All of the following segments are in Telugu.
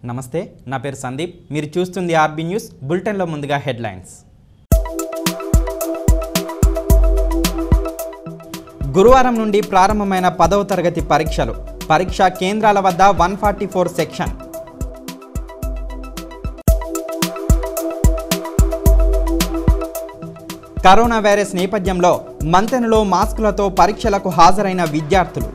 నమస్తే నా పేరు సందీప్ మీరు చూస్తుంది ఆర్బీ న్యూస్ బులెటిన్లో ముందుగా హెడ్లైన్స్ గురువారం నుండి ప్రారంభమైన పదవ తరగతి పరీక్షలు పరీక్షా కేంద్రాల వద్ద one forty four section corona virus నేపథ్యంలో మంతెనలో మాస్కులతో పరీక్షలకు హాజరైన విద్యార్థులు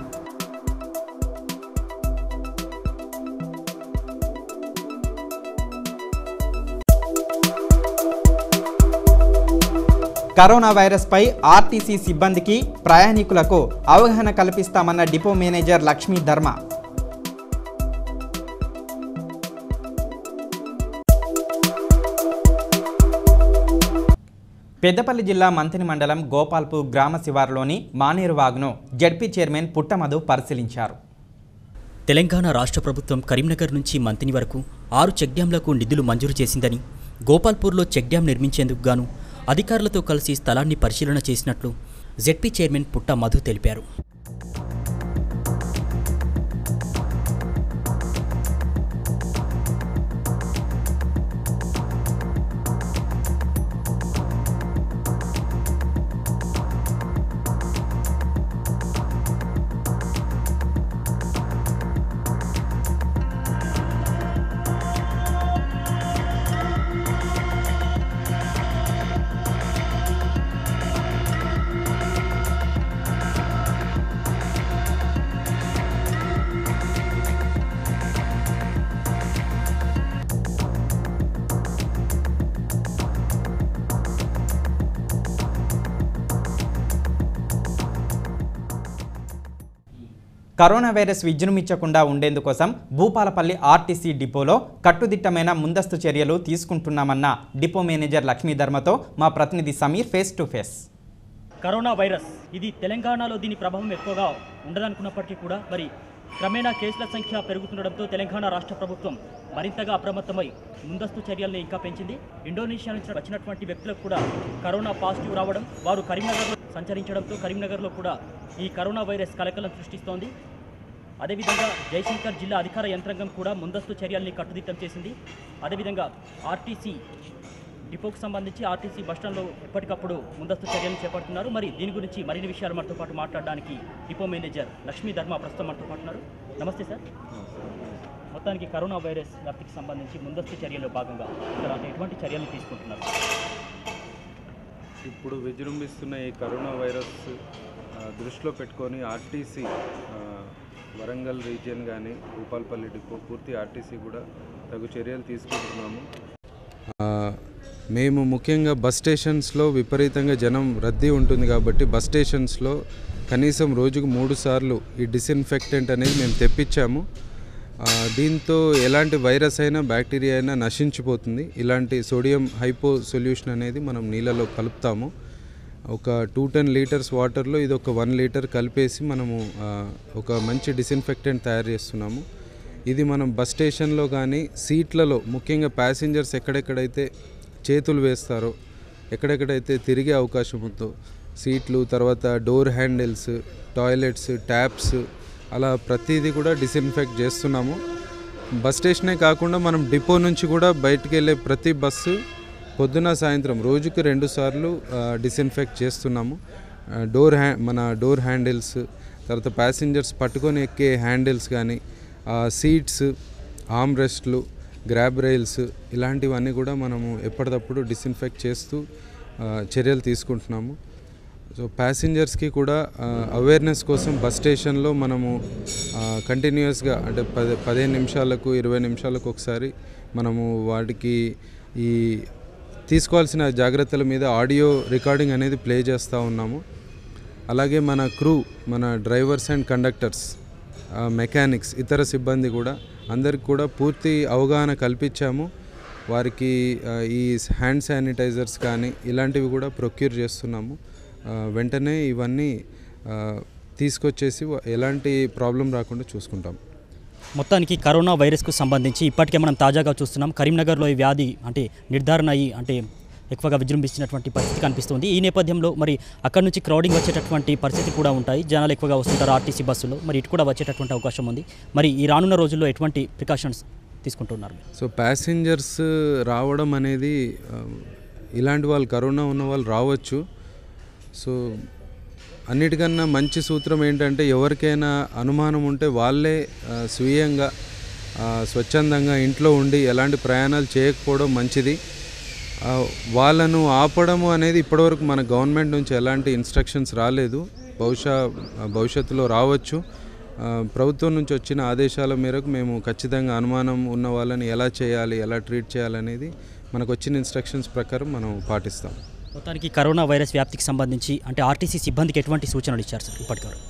కరోనా వైరస్పై ఆర్టీసీ సిబ్బందికి ప్రయాణికులకు అవగాహన కల్పిస్తామన్న డిపో మేనేజర్ లక్ష్మీ ధర్మ పెద్దపల్లి జిల్లా మంతిని మండలం గోపాల్పూర్ గ్రామ శివారులోని మానేరు వాగును జడ్పీ చైర్మన్ పుట్టమధు పరిశీలించారు తెలంగాణ రాష్ట్ర ప్రభుత్వం కరీంనగర్ నుంచి మంతిని వరకు ఆరు చెక్ డ్యాంలకు నిధులు మంజూరు చేసిందని గోపాల్పూర్లో చెక్ డ్యాం నిర్మించేందుకు గాను అధికారులతో కలిసి స్థలాన్ని పరిశీలన చేసినట్లు జెడ్పీ చైర్మన్ పుట్ట మధు తెలిపారు కరోనా వైరస్ విజృంభించకుండా ఉండేందుకోసం భూపాలపల్లి ఆర్టీసీ డిపోలో కట్టుదిట్టమైన ముందస్తు చర్యలు తీసుకుంటున్నామన్న డిపో మేనేజర్ లక్ష్మీధర్మతో మా ప్రతినిధి Sameer face to face corona virus ఇది తెలంగాణలో దీని ప్రభావం ఎక్కువగా ఉండదనుకున్నప్పటికీ కూడా మరి క్రమేణా కేసుల సంఖ్య పెరుగుతుండడంతో తెలంగాణ రాష్ట్ర ప్రభుత్వం మరింతగా అప్రమత్తమై ముందస్తు చర్యల్ని ఇంకా పెంచింది ఇండోనేషియా నుంచి వచ్చినటువంటి వ్యక్తులకు కూడా కరోనా పాజిటివ్ రావడం వారు కరీంనగర్లో సంచరించడంతో కరీంనగర్లో కూడా ఈ కరోనా వైరస్ కలకలం సృష్టిస్తోంది అదేవిధంగా జయశంకర్ జిల్లా అధికార యంత్రాంగం కూడా ముందస్తు చర్యల్ని కట్టుదిట్టం చేసింది అదేవిధంగా ఆర్టీసీ డిపోకు సంబంధించి ఆర్టీసీ బస్టాండ్లో ఎప్పటికప్పుడు ముందస్తు చర్యలు చేపడుతున్నారు మరి దీని గురించి మరిన్ని విషయాలు మనతో పాటు మాట్లాడడానికి డిపో మేనేజర్ లక్ష్మీ ధర్మ ప్రస్తుతం మనతో పాటు ఉన్నారు నమస్తే సార్ మొత్తానికి కరోనా వైరస్ వ్యాప్తికి సంబంధించి ముందస్తు చర్యల్లో భాగంగా ఇక్కడ ఎటువంటి చర్యలు తీసుకుంటున్నారు ఇప్పుడు విజృంభిస్తున్న ఈ కరోనా వైరస్ ఆ, దృష్టిలో పెట్టుకొని ఆర్టీసీ ఆ, వరంగల్ రీజియన్ కానీ భూపాల్పల్లి డిపో పూర్తి ఆర్టీసీ కూడా తగు చర్యలు తీసుకుంటున్నాము ఆ, మేము ముఖ్యంగా బస్ స్టేషన్స్లో విపరీతంగా జనం రద్దీ ఉంటుంది కాబట్టి బస్ స్టేషన్స్లో కనీసం రోజుకు మూడు సార్లు ఈ డిస్ఇన్ఫెక్టెంట్ అనేది మేము తెప్పించాము ఆ, దీంతో ఎలాంటి వైరస్ అయినా బ్యాక్టీరియా అయినా నశించిపోతుంది ఇలాంటి సోడియం హైపో సొల్యూషన్ అనేది మనం నీళ్ళలో కలుపుతాము ఒక టూ టెన్ లీటర్స్ వాటర్లో ఇది ఒక వన్ లీటర్ కలిపేసి మనము ఆ, ఒక మంచి డిస్ఇన్ఫెక్టెంట్ తయారు చేస్తున్నాము ఇది మనం బస్ స్టేషన్లో కానీ సీట్లలో ముఖ్యంగా ప్యాసింజర్స్ ఎక్కడెక్కడైతే చేతులు వేస్తారో ఎక్కడెక్కడైతే తిరిగే అవకాశం ఉందో సీట్లు తర్వాత డోర్ హ్యాండిల్స్ టాయిలెట్స్ ట్యాప్స్ అలా ప్రతిదీ కూడా డిస్ఇన్ఫెక్ట్ చేస్తున్నాము బస్ స్టేషనే కాకుండా మనం డిపో నుంచి కూడా బయటికి వెళ్ళే ప్రతి బస్సు పొద్దున సాయంత్రం రోజుకి రెండు సార్లు డిస్ఇన్ఫెక్ట్ చేస్తున్నాము ఆ, డోర్ హ్యా మన డోర్ హ్యాండిల్స్ తర్వాత ప్యాసింజర్స్ పట్టుకొని ఎక్కే హ్యాండిల్స్ కానీ ఆ, సీట్స్ ఆర్మ్ రెస్ట్లు గ్రాబ్ రైల్స్ ఇలాంటివన్నీ కూడా మనము ఎప్పటికప్పుడు డిస్ఇన్ఫెక్ట్ చేస్తూ ఆ, చర్యలు తీసుకుంటున్నాము సో ప్యాసింజర్స్కి కూడా అవేర్నెస్ కోసం బస్ స్టేషన్లో మనము కంటిన్యూస్గా అంటే పది పదిహేను నిమిషాలకు ఇరవై నిమిషాలకు ఒకసారి మనము వాటికి ఈ తీసుకోవాల్సిన జాగ్రత్తల మీద ఆడియో రికార్డింగ్ అనేది ప్లే చేస్తూ ఉన్నాము అలాగే మన క్రూ మన డ్రైవర్స్ అండ్ కండక్టర్స్ మెకానిక్స్ ఇతర సిబ్బంది కూడా అందరికి కూడా పూర్తి అవగాహన కల్పించాము వారికి ఆ, ఈ హ్యాండ్ శానిటైజర్స్ కానీ ఇలాంటివి కూడా ప్రొక్యూర్ చేస్తున్నాము ఆ, వెంటనే ఇవన్నీ ఆ, తీసుకొచ్చేసి వ- ఎలాంటి ప్రాబ్లం రాకుండా చూసుకుంటాం మొత్తానికి కరోనా వైరస్కు సంబంధించి ఇప్పటికే మనం తాజాగా చూస్తున్నాం కరీంనగర్లో ఈ వ్యాధి అంటే నిర్ధారణ అయ్యి అంటే ఎక్కువగా విజృంభిస్తున్నటువంటి పరిస్థితి కనిపిస్తుంది ఈ నేపథ్యంలో మరి అక్కడ నుంచి క్రౌడింగ్ వచ్చేటటువంటి పరిస్థితి కూడా ఉంటాయి జనాలు ఎక్కువగా వస్తుంటారు ఆర్టీసీ బస్సులో మరి ఇటు కూడా వచ్చేటటువంటి అవకాశం ఉంది మరి ఈ రానున్న రోజుల్లో ఎటువంటి ప్రికాషన్స్ తీసుకుంటున్నారు సో ప్యాసింజర్స్ రావడం అనేది ఆ, ఇలాంటి వాళ్ళు కరోనా ఉన్న వాళ్ళు రావచ్చు సో అన్నిటికన్నా మంచి సూత్రం ఏంటంటే ఎవరికైనా అనుమానం ఉంటే వాళ్ళే ఆ, స్వీయంగా ఆ, స్వచ్ఛందంగా ఇంట్లో ఉండి ఎలాంటి ప్రయాణాలు చేయకపోవడం మంచిది ఆ, వాళ్ళను ఆపడము అనేది ఇప్పటివరకు మన గవర్నమెంట్ నుంచి ఎలాంటి ఇన్స్ట్రక్షన్స్ రాలేదు బహుశా ఆ, భవిష్యత్తులో రావచ్చు ఆ, ప్రభుత్వం నుంచి వచ్చిన ఆదేశాల మేరకు మేము ఖచ్చితంగా అనుమానం ఉన్న వాళ్ళని ఎలా చేయాలి ఎలా ట్రీట్ చేయాలనేది మనకు వచ్చిన ఇన్స్ట్రక్షన్స్ ప్రకారం మనం పాటిస్తాం మొత్తానికి కరోనా వైరస్ వ్యాప్తికి సంబంధించి అంటే ఆర్టీసీ సిబ్బందికి ఎటువంటి సూచనలు ఇచ్చారు సార్ ఇప్పటివరకు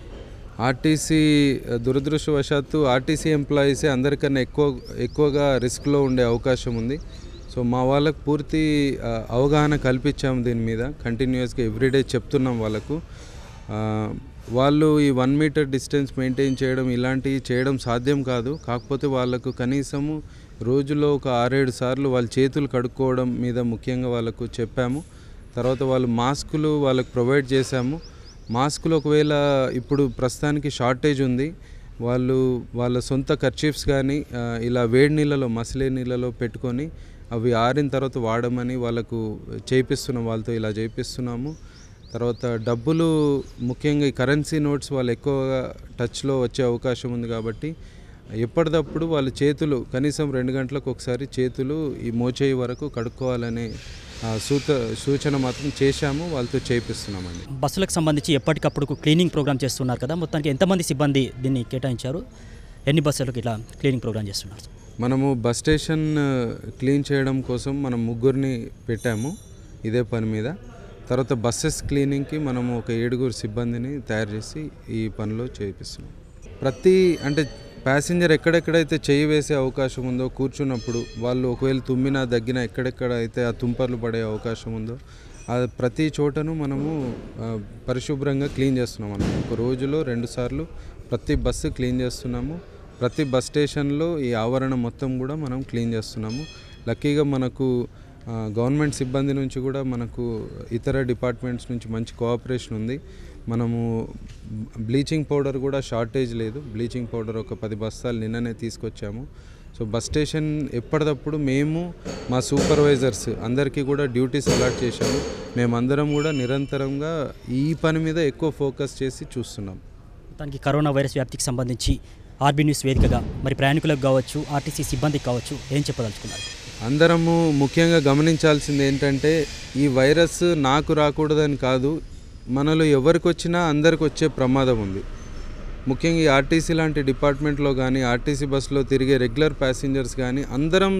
ఆర్టీసీ దురదృష్టవశాత్తు ఆర్టీసీ ఎంప్లాయీసే అందరికన్నా ఎక్కువ ఎక్కువగా రిస్క్లో ఉండే అవకాశం ఉంది సో మా వాళ్ళకు పూర్తి ఆ, అవగాహన కల్పించాము దీని మీద కంటిన్యూస్గా ఎవ్రీడే చెప్తున్నాం వాళ్ళకు ఆ, వాళ్ళు ఈ వన్ మీటర్ డిస్టెన్స్ మెయింటైన్ చేయడం ఇలాంటివి చేయడం సాధ్యం కాదు కాకపోతే వాళ్ళకు కనీసము రోజులో ఒక ఆరేడు సార్లు వాళ్ళ చేతులు కడుక్కోవడం మీద ముఖ్యంగా వాళ్ళకు చెప్పాము తర్వాత వాళ్ళు మాస్కులు వాళ్ళకు ప్రొవైడ్ చేశాము మాస్కులు ఒకవేళ ఇప్పుడు ప్రస్తుతానికి షార్టేజ్ ఉంది వాళ్ళు వాళ్ళ సొంత కర్చీఫ్స్ కానీ ఆ, ఇలా వేడి నీళ్ళలో మసిలే నీళ్ళలో పెట్టుకొని అవి ఆరిన తర్వాత వాడమని వాళ్ళకు చేయిస్తున్నాం వాళ్ళతో ఇలా చేయిస్తున్నాము తర్వాత డబ్బులు ముఖ్యంగా ఈ కరెన్సీ నోట్స్ వాళ్ళు ఎక్కువగా టచ్లో వచ్చే అవకాశం ఉంది కాబట్టి ఎప్పటికప్పుడు వాళ్ళ చేతులు కనీసం రెండు గంటలకు ఒకసారి చేతులు ఈ మోచేయి వరకు కడుక్కోవాలనే ఆ, సూత సూచన మాత్రం చేశాము వాళ్ళతో చేయిస్తున్నామండి బస్సులకు సంబంధించి ఎప్పటికప్పుడు క్లీనింగ్ ప్రోగ్రామ్ చేస్తున్నారు కదా మొత్తానికి ఎంతమంది సిబ్బంది దీన్ని కేటాయించారు ఎన్ని బస్సులకు ఇట్లా క్లీనింగ్ ప్రోగ్రామ్ చేస్తున్నారు మనము బస్ స్టేషన్ ఆ, క్లీన్ చేయడం కోసం మనం ముగ్గురిని పెట్టాము ఇదే పని మీద తర్వాత బస్సెస్ క్లీనింగ్కి మనము ఒక ఏడుగురు సిబ్బందిని తయారు చేసి ఈ పనిలో చేపిస్తున్నాం ప్రతి అంటే ప్యాసింజర్ ఎక్కడెక్కడైతే చేయి వేసే అవకాశం ఉందో కూర్చున్నప్పుడు వాళ్ళు ఒకవేళ తుమ్మినా దగ్గిన ఎక్కడెక్కడ అయితే ఆ తుంపర్లు పడే అవకాశం ఉందో ఆ ప్రతి చోటను మనము ఆ, పరిశుభ్రంగా క్లీన్ చేస్తున్నాం అన్నమాట ఒక రోజులో రెండు సార్లు ప్రతి బస్సు క్లీన్ చేస్తున్నాము ప్రతి బస్ స్టేషన్లో ఈ ఆవరణ మొత్తం కూడా మనం క్లీన్ చేస్తున్నాము లక్కీగా మనకు ఆ, గవర్నమెంట్ సిబ్బంది నుంచి కూడా మనకు ఇతర డిపార్ట్మెంట్స్ నుంచి మంచి కోఆపరేషన్ ఉంది మనము బ్లీచింగ్ పౌడర్ కూడా షార్టేజ్ లేదు బ్లీచింగ్ పౌడర్ ఒక పది బస్తాలు నిన్ననే తీసుకొచ్చాము సో బస్ స్టేషన్ ఎప్పటికప్పుడు మేము మా సూపర్వైజర్స్ అందరికీ కూడా డ్యూటీస్ అలాట్ చేశాము మేమందరం కూడా నిరంతరంగా ఈ పని మీద ఎక్కువ ఫోకస్ చేసి చూస్తున్నాం మొత్తానికి కరోనా వైరస్ వ్యాప్తికి సంబంధించి ఆర్బీ న్యూస్ వేదికగా మరి ప్రయాణికులకు కావచ్చు ఆర్టీసీ సిబ్బందికి కావచ్చు ఏం చెప్పదలుచుకున్నారు అందరము ముఖ్యంగా గమనించాల్సింది ఏంటంటే ఈ వైరస్ నాకు రాకూడదని కాదు మనలో ఎవరికి వచ్చినా అందరికి వచ్చే ప్రమాదం ఉంది ముఖ్యంగా ఈ ఆర్టీసీ లాంటి డిపార్ట్మెంట్లో కానీ ఆర్టీసీ బస్సులో తిరిగే రెగ్యులర్ ప్యాసింజర్స్ కానీ అందరం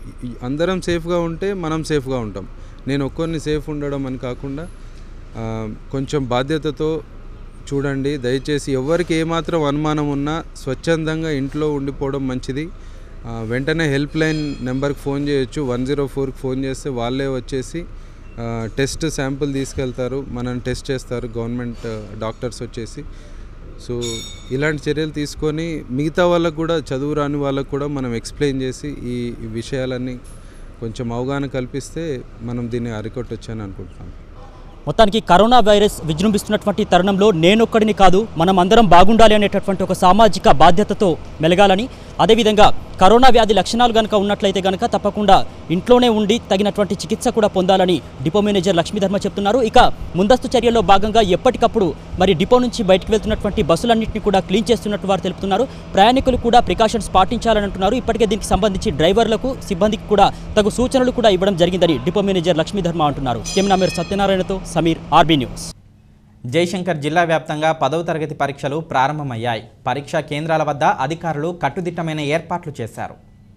అందరం సేఫ్గా ఉంటే మనం సేఫ్గా ఉంటాం నేను ఒక్కరిని సేఫ్ ఉండడం అని కాకుండా ఆ, కొంచెం బాధ్యతతో చూడండి దయచేసి ఎవరికి ఏమాత్రం అనుమానం ఉన్నా స్వచ్ఛందంగా ఇంట్లో ఉండిపోవడం మంచిది ఆ, వెంటనే హెల్ప్ లైన్ నెంబర్కి ఫోన్ చేయొచ్చు వన్ జీరో ఫోర్కి ఫోన్ చేస్తే వాళ్ళే వచ్చేసి ఆ, టెస్ట్ శాంపుల్ తీసుకెళ్తారు మనల్ని టెస్ట్ చేస్తారు గవర్నమెంట్ ఆ, డాక్టర్స్ వచ్చేసి సో ఇలాంటి చర్యలు తీసుకొని మిగతా వాళ్ళకు కూడా చదువు రాని వాళ్ళకు కూడా మనం ఎక్స్ప్లెయిన్ చేసి ఈ ఈ విషయాలన్నీ కొంచెం అవగాహన కల్పిస్తే మనం దీన్ని అరికొట్టొచ్చని అనుకుంటున్నాను మొత్తానికి కరోనా వైరస్ విజృంభిస్తున్నటువంటి తరుణంలో నేనొక్కడిని కాదు మనం అందరం బాగుండాలి అనేటటువంటి ఒక సామాజిక బాధ్యతతో మెలగాలని అదేవిధంగా కరోనా వ్యాధి లక్షణాలు కనుక ఉన్నట్లయితే కనుక తప్పకుండా ఇంట్లోనే ఉండి తగినటువంటి చికిత్స కూడా పొందాలని డిపో మేనేజర్ లక్ష్మీధర్మ చెప్తున్నారు ఇక ముందస్తు చర్యల్లో భాగంగా ఎప్పటికప్పుడు మరి డిపో నుంచి బయటకు వెళ్తున్నటువంటి బస్సులన్నింటినీ కూడా క్లీన్ చేస్తున్నట్టు వారు తెలుపుతున్నారు ప్రయాణికులు కూడా ప్రికాషన్స్ పాటించాలని అంటున్నారు ఇప్పటికే దీనికి సంబంధించి డ్రైవర్లకు సిబ్బందికి కూడా తగు సూచనలు కూడా ఇవ్వడం జరిగిందని డిపో మేనేజర్ లక్ష్మీధర్మ అంటున్నారు కెమెరా మీరు సత్యనారాయణతో సమీర్ ఆర్బీ న్యూస్ జయశంకర్ జిల్లా వ్యాప్తంగా పదవ తరగతి పరీక్షలు ప్రారంభమయ్యాయి పరీక్షా కేంద్రాల వద్ద అధికారులు కట్టుదిట్టమైన ఏర్పాట్లు చేశారు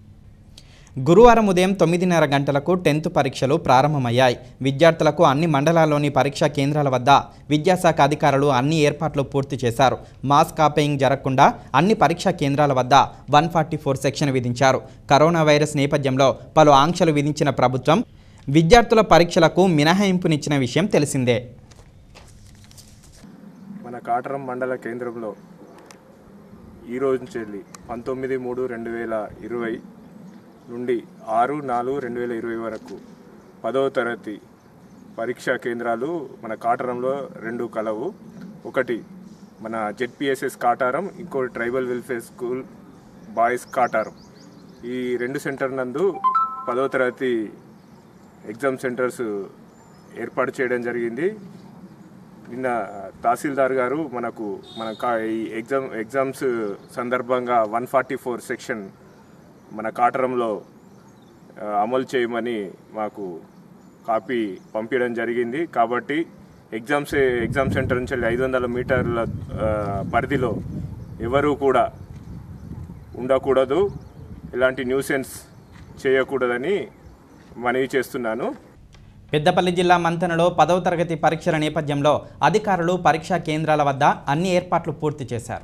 గురువారం ఉదయం తొమ్మిదిన్నర గంటలకు టెన్త్ పరీక్షలు ప్రారంభమయ్యాయి విద్యార్థులకు అన్ని మండలాల్లోని పరీక్షా కేంద్రాల వద్ద విద్యాశాఖ అధికారులు అన్ని ఏర్పాట్లు పూర్తి చేశారు మాస్ కాపేయింగ్ జరగకుండా అన్ని పరీక్షా కేంద్రాల వద్ద వన్ ఫార్టీ ఫోర్ సెక్షన్ విధించారు కరోనా వైరస్ నేపథ్యంలో పలు ఆంక్షలు విధించిన ప్రభుత్వం విద్యార్థుల పరీక్షలకు మినహాయింపునిచ్చిన విషయం తెలిసిందే మన కాటరం మండల కేంద్రంలో ఈ రోజు నుంచి వెళ్ళి పంతొమ్మిది మూడు రెండు వేల ఇరవై నుండి ఆరు నాలుగు రెండు వేల ఇరవై వరకు పదవ తరగతి పరీక్షా కేంద్రాలు మన కాటరంలో రెండు కలవు ఒకటి మన జెడ్పిఎస్ఎస్ కాటారం ఇంకోటి tribal welfare school boys Kataram ఈ రెండు సెంటర్ నందు పదవ తరగతి ఎగ్జామ్ సెంటర్స్ ఏర్పాటు చేయడం జరిగింది నిన్న తహసీల్దార్ గారు మనకు మన కా ఈ ఎగ్జామ్ ఎగ్జామ్స్ సందర్భంగా వన్ ఫార్టీ ఫోర్ సెక్షన్ మన కాటరంలో ఆ, అమలు చేయమని మాకు కాపీ పంపించడం జరిగింది కాబట్టి ఎగ్జామ్స్ ఎగ్జామ్ సెంటర్ నుంచి ఐదు వందల మీటర్ల ఆ, పరిధిలో ఎవరు కూడా ఉండకూడదు ఇలాంటి న్యూసెన్స్ చేయకూడదని మనవి చేస్తున్నాను పెద్దపల్లి జిల్లా మంతనలో పదవ తరగతి పరీక్షల నేపథ్యంలో అధికారులు పరీక్షా కేంద్రాల వద్ద అన్ని ఏర్పాట్లు పూర్తి చేశారు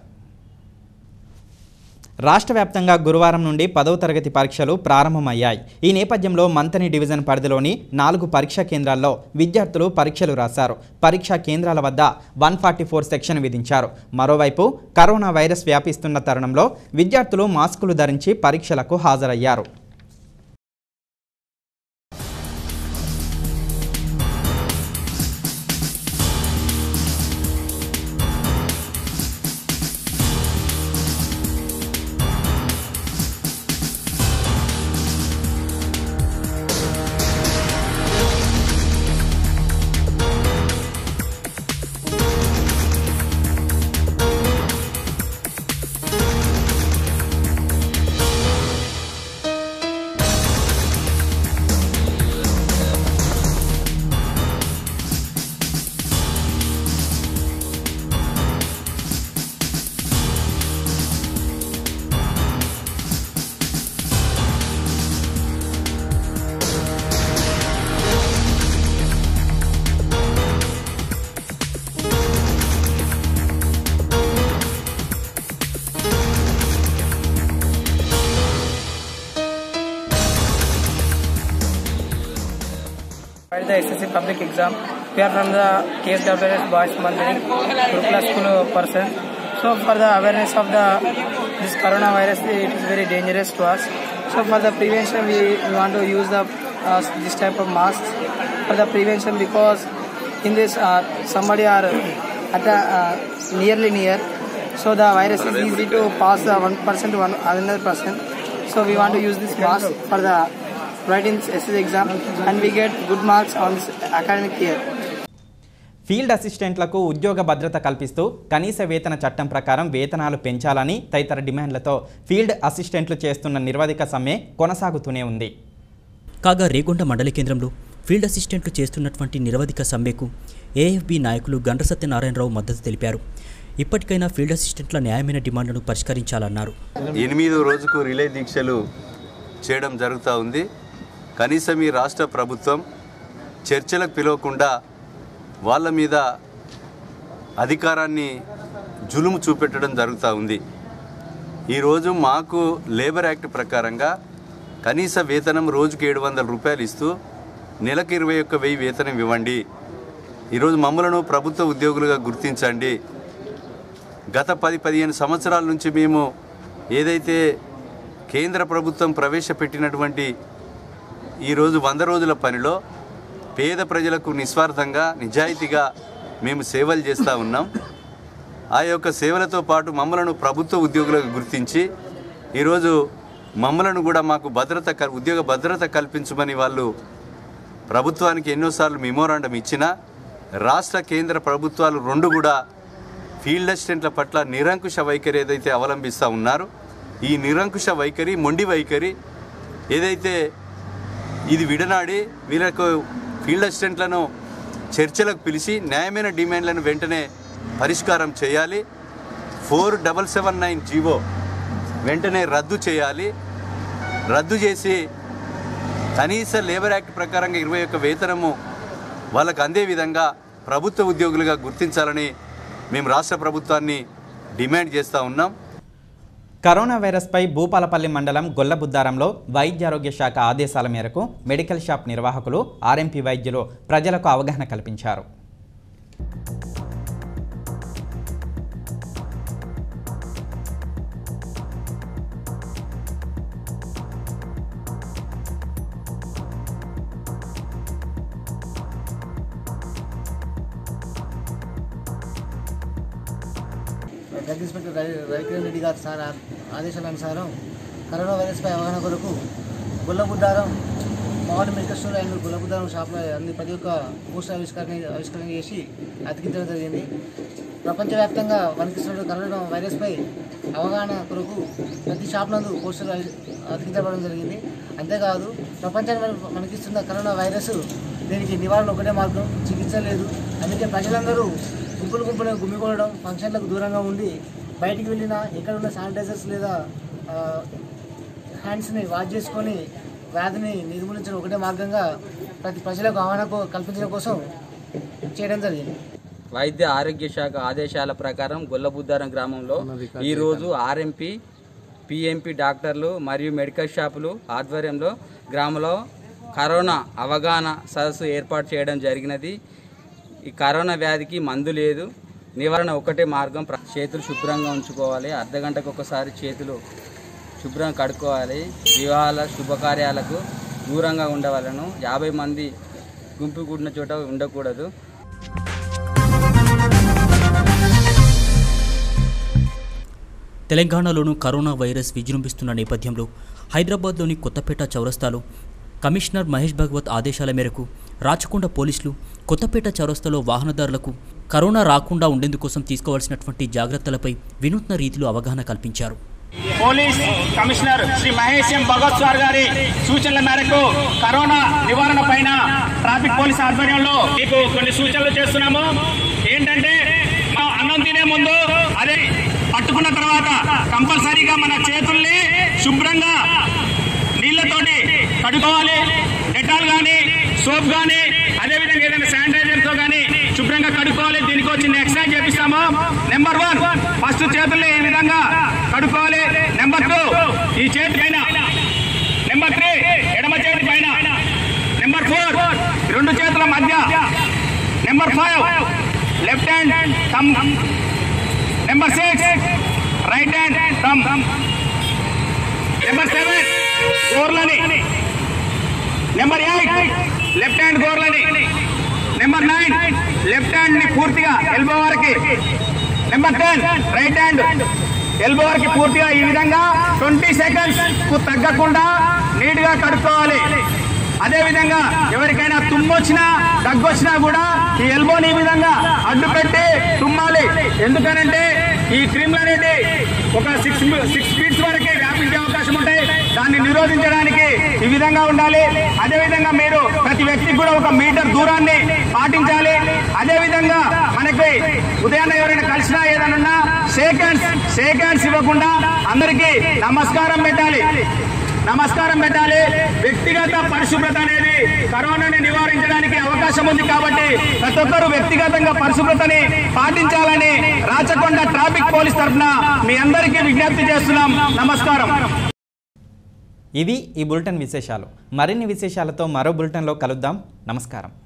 రాష్ట్ర వ్యాప్తంగా గురువారం నుండి పదవ తరగతి పరీక్షలు ప్రారంభమయ్యాయి ఈ నేపథ్యంలో మంతని డివిజన్ పరిధిలోని నాలుగు పరీక్షా కేంద్రాల్లో విద్యార్థులు పరీక్షలు రాశారు పరీక్షా కేంద్రాల వద్ద వన్ ఫార్టీ ఫోర్ సెక్షన్ విధించారు మరోవైపు కరోనా వైరస్ వ్యాపిస్తున్న తరుణంలో విద్యార్థులు మాస్కులు ధరించి పరీక్షలకు హాజరయ్యారు For the SSC public exam, we are from the KSWS Boys Mandiri Gurukula School person. So for the awareness of the this coronavirus, it is very dangerous to us. So for the prevention, we, we want to use the uh, this type of masks for the prevention because in this uh, somebody are at the, uh, nearly near, so the virus is easy to pass the one person to one another person. So we want to use this mask for the writing SSC exam and we get good marks on this academic year. Field అసిస్టెంట్లకు ఉద్యోగ భద్రత కల్పిస్తూ కనీస వేతన చట్టం ప్రకారం వేతనాలు పెంచాలని తదితర డిమాండ్లతో ఫీల్డ్ అసిస్టెంట్లు చేస్తున్న నిర్వధిక సమ్మె కొనసాగుతూనే ఉంది కాగా రేగొండ మండల కేంద్రంలో ఫీల్డ్ అసిస్టెంట్లు చేస్తున్నటువంటి నిరవధిక సమ్మెకు ఏఎఫ్బి నాయకులు గండ్ర సత్యనారాయణరావు మద్దతు తెలిపారు ఇప్పటికైనా ఫీల్డ్ అసిస్టెంట్ల న్యాయమైన డిమాండ్లను పరిష్కరించాలన్నారు ఎనిమిదో రోజుకు రిలే దీక్షలు చేయడం జరుగుతూ ఉంది కనీసం ఈ రాష్ట్ర ప్రభుత్వం చర్చలకు పిలవకుండా వాళ్ళ మీద అధికారాన్ని జులుము చూపెట్టడం జరుగుతూ ఉంది ఈరోజు మాకు లేబర్ యాక్ట్ ప్రకారంగా కనీస వేతనం రోజుకి ఏడు వందల రూపాయలు ఇస్తూ నెలకు ఇరవై ఒక్క వెయ్యి వేతనం ఇవ్వండి ఈరోజు మమ్మలను ప్రభుత్వ ఉద్యోగులుగా గుర్తించండి గత పది పదిహేను సంవత్సరాల నుంచి మేము ఏదైతే కేంద్ర ప్రభుత్వం ప్రవేశపెట్టినటువంటి ఈరోజు వంద రోజుల పనిలో పేద ప్రజలకు నిస్వార్థంగా నిజాయితీగా మేము సేవలు చేస్తూ ఉన్నాం ఆ యొక్క సేవలతో పాటు మమ్మలను ప్రభుత్వ ఉద్యోగులకు గుర్తించి ఈరోజు మమ్మలను కూడా మాకు భద్రత కల్- ఉద్యోగ భద్రత కల్పించమని వాళ్ళు ప్రభుత్వానికి ఎన్నోసార్లు మెమోరాండం ఇచ్చినా రాష్ట్ర కేంద్ర ప్రభుత్వాలు రెండు కూడా ఫీల్డ్ అసిస్టెంట్ల పట్ల నిరంకుశ వైఖరి ఏదైతే అవలంబిస్తూ ఉన్నారో ఈ నిరంకుశ వైఖరి మొండి వైఖరి ఏదైతే ఇది విడనాడి వీళ్ళకు ఫీల్డ్ అసిస్టెంట్లను చర్చలకు పిలిచి న్యాయమైన డిమాండ్లను వెంటనే పరిష్కారం చేయాలి four double seven nine GO వెంటనే రద్దు చేయాలి రద్దు చేసి కనీస లేబర్ యాక్ట్ ప్రకారంగా ఇరవై ఒక్క వేతనము వాళ్ళకు అందే విధంగా ప్రభుత్వ ఉద్యోగులుగా గుర్తించాలని మేము రాష్ట్ర ప్రభుత్వాన్ని డిమాండ్ చేస్తూ ఉన్నాం కరోనా వైరస్పై భూపాలపల్లి మండలం గొల్లబుద్దారంలో వైద్యారోగ్య శాఖ ఆదేశాల మేరకు మెడికల్ షాప్ నిర్వాహకులు ఆర్ఎంపీ వైద్యులు ప్రజలకు అవగాహన కల్పించారు drug inspector Ravi Ravikiran Reddy garu sir ఆ- ఆదేశాల అనుసారం కరోనా వైరస్పై అవగాహన కొరకు గుల్లబుద్దారం మామూలు మెడికల్ స్టోర్ అండ్ గుల్లబుద్దారం షాప్లో అన్ని ప్రతి ఒక్క పోస్టర్ ఆవిష్కరణ ఆవిష్కరణ చేసి అతికించడం జరిగింది ప్రపంచవ్యాప్తంగా వణికిస్తున్న కరోనా వైరస్పై అవగాహన కొరకు ప్రతి షాప్ నందు పోస్టర్లు అవి- అతికించబడడం జరిగింది అంతేకాదు ప్రపంచాన్ని మనకిస్తున్న కరోనా వైరస్ దీనికి నివారణ ఒకటే మార్గం చికిత్స లేదు అందుకే ప్రజలందరూ గుంపులు గుంపులు గుమ్మికొనడం ఫంక్షన్లకు దూరంగా ఉండి బయటికి వెళ్ళినా ఎక్కడ ఉన్న శానిటైజర్స్ లేదా ఆ, హ్యాండ్స్ని వాష్ చేసుకొని వ్యాధిని నిర్మూలించడం ఒకటే మార్గంగా ప్రతి ప్రజలకు అవగాహన కో- కల్పించడం కోసం చేయడం జరిగింది వైద్య ఆరోగ్య శాఖ ఆదేశాల ప్రకారం గొల్లబుద్దారం గ్రామంలో ఈరోజు ఆర్ఎంపీ పిఎంపి డాక్టర్లు మరియు మెడికల్ షాపులు ఆధ్వర్యంలో గ్రామంలో కరోనా అవగాహన సదస్సు ఏర్పాటు చేయడం జరిగినది ఈ కరోనా వ్యాధికి మందు లేదు నివారణ ఒకటే మార్గం ప్ర- చేతులు శుభ్రంగా ఉంచుకోవాలి అర్ధ గంటకు ఒకసారి చేతులు శుభ్రంగా కడుక్కోవాలి వివాహాల శుభకార్యాలకు దూరంగా ఉండవలను యాభై మంది గుంపు కూడిన చోట ఉండకూడదు తెలంగాణలోనూ కరోనా వైరస్ విజృంభిస్తున్న నేపథ్యంలో హైదరాబాద్లోని కొత్తపేట చౌరస్తాలో కమిషనర్ మహేష్ భగవత్ ఆదేశాల మేరకు రాచకొండ పోలీసులు కొత్తపేట చౌరస్తాలో వాహనదారులకు కరోనా రాకుండా ఉండేందుకోసం తీసుకోవాల్సినటువంటి జాగ్రత్తలపై వినూత్న రీతిలో అవగాహన కల్పించారు police commissioner Shri Mahesh M Bhagat sir గారి సూచనల మేరకు కరోనా నివారణ పైన ట్రాఫిక్ పోలీస్ ఆధ్వర్యంలో మీకు కొన్ని సూచనలు చేస్తున్నాము ఏంటంటే మా అన్నం తినే ముందు అదే పట్టుకున్న తర్వాత కంపల్సరీగా మన చేతుల్ని శుభ్రంగా నీళ్లతోటి కడుక్కోవాలి డెటాల్ కానీ సోప్ కానీ అదేవిధంగా ఏదైనా శానిటైజర్ తో కానీ శుభ్రంగా కడుక్కోవాలి దీనికి వచ్చిన ఎక్సర్సైజ్ చేపిస్తాము నెంబర్ వన్ ఫస్ట్ చేతుల్ని ఈ విధంగా కడుక్కోవాలి నెంబర్ టూ ఈ చేతి పైన నెంబర్ త్రీ ఎడమ చేతి పైన నెంబర్ ఫోర్ రెండు చేతుల మధ్య number five left hand thumb number six right hand thumb number seven గోర్లని నెంబర్ ఎయిట్ లెఫ్ట్ హ్యాండ్ గోర్లని నెంబర్ నైన్ లెఫ్ట్ హ్యాండ్ ని పూర్తిగా ఎల్బో వరకు number ten right hand elbow వరకు పూర్తిగా ఈ విధంగా ట్వంటీ సెకండ్స్ కు తగ్గకుండా నీట్ గా కడుక్కోవాలి అదే విధంగా ఎవరికైనా తుమ్మొచ్చినా దగ్గొచ్చినా కూడా ఈ ఎల్బోని ఈ విధంగా అడ్డు పెట్టి తుమ్మాలి ఎందుకనంటే ఈ క్రిములు అనేది ఒక సిక్స్ సిక్స్ ఫీట్స్ వరకే వ్యాపించే అవకాశం ఉంటాయి దాన్ని నిరోధించడానికి ఈ విధంగా ఉండాలి అదే విధంగా మీరు ప్రతి వ్యక్తికి కూడా ఒక మీటర్ దూరాన్ని పాటించాలి అదే విధంగా మనకి ఉదయాన్నే ఎవరైనా కలిసినా ఏదైనా షేక్ హ్యాండ్స్ షేక్ హ్యాండ్స్ ఇవ్వకుండా అందరికీ నమస్కారం పెట్టాలి నమస్కారం పెట్టాలి వ్యక్తిగత పరిశుభ్రత అనేది కరోనాని నివారించడానికి అవకాశం ఉంది కాబట్టి ప్రతి ఒక్కరూ వ్యక్తిగతంగా పరిశుభ్రతని పాటించాలని రాచకొండ ట్రాఫిక్ పోలీస్ తరఫున మీ అందరికీ విజ్ఞప్తి చేస్తున్నాం నమస్కారం ఇవి ఈ బులెటిన్ విశేషాలు మరిన్ని విశేషాలతో మరో బులెటిన్లో కలుద్దాం నమస్కారం